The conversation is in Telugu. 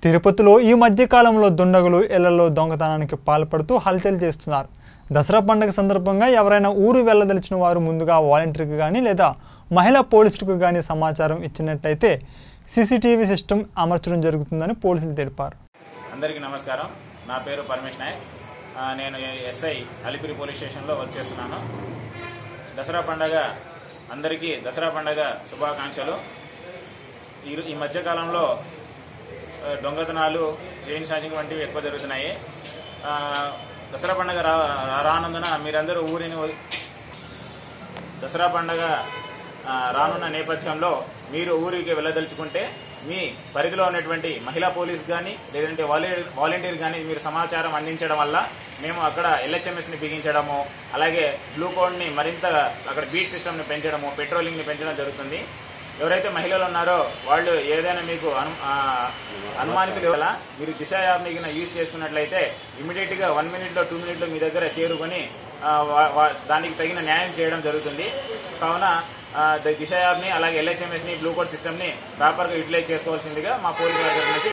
తిరుపతిలో ఈ మధ్య కాలంలో దుండగులు ఇళ్లలో దొంగతనానికి పాల్పడుతూ హల్చల్ చేస్తున్నారు దసరా పండుగ సందర్భంగా ఎవరైనా ఊరు వెళ్ళదలిచిన వారు ముందుగా వాలంటీర్కి కానీ లేదా మహిళా పోలీసులకు కానీ సమాచారం ఇచ్చినట్టయితే సీసీటీవీ సిస్టమ్ అమర్చడం జరుగుతుందని పోలీసులు తెలిపారు అందరికీ నమస్కారం నా పేరు పరమేష్ నాయక్ ఆ, నేను ఎస్ఐ అలిపిరి పోలీస్ స్టేషన్లో వర్క్ చేస్తున్నాను దసరా పండగ అందరికీ దసరా పండగ శుభాకాంక్షలు ఈ ఈ మధ్యకాలంలో ఆ, దొంగతనాలు చైన్ స్నాచింగ్ వంటివి ఎక్కువ జరుగుతున్నాయి ఆ, దసరా పండగ రా రానందున మీరందరూ ఊరిని వదిలి- దసరా పండగ ఆ, రానున్న నేపథ్యంలో మీరు ఊరికి వెళ్ళదలుచుకుంటే మీ పరిధిలో ఉన్నటువంటి మహిళా పోలీస్ కానీ లేదంటే వాలంటీర్ వాలంటీర్ కానీ మీరు సమాచారం అందించడం వల్ల మేము అక్కడ ఎల్హెచ్ఎంఎస్ ని బిగించడము అలాగే బ్లూ కోడ్ ని మరింత అక్కడ బీట్ సిస్టమ్ ని పెంచడము పెట్రోలింగ్ ని పెంచడం జరుగుతుంది ఎవరైతే మహిళలు ఉన్నారో వాళ్ళు ఏదైనా మీకు అను ఆ, అనుమానితులు వల్ల మీరు దిశ యాప్ని గిన యూజ్ చేసుకున్నట్లయితే ఇమీడియట్ గా వన్ మినిట్ లో టూ మినిట్ లో మీ దగ్గర చేరుకొని ఆ, వా- వా- దానికి తగిన న్యాయం చేయడం జరుగుతుంది కావున ఆ, ద- దిశ యాప్ని అలాగే ఎల్హెచ్ఎంఎస్ ని బ్లూ కోడ్ సిస్టమ్ ని ప్రాపర్ గా యూటిలైజ్ చేసుకోవాల్సిందిగా మా పోలీసు వర్గాల నుంచి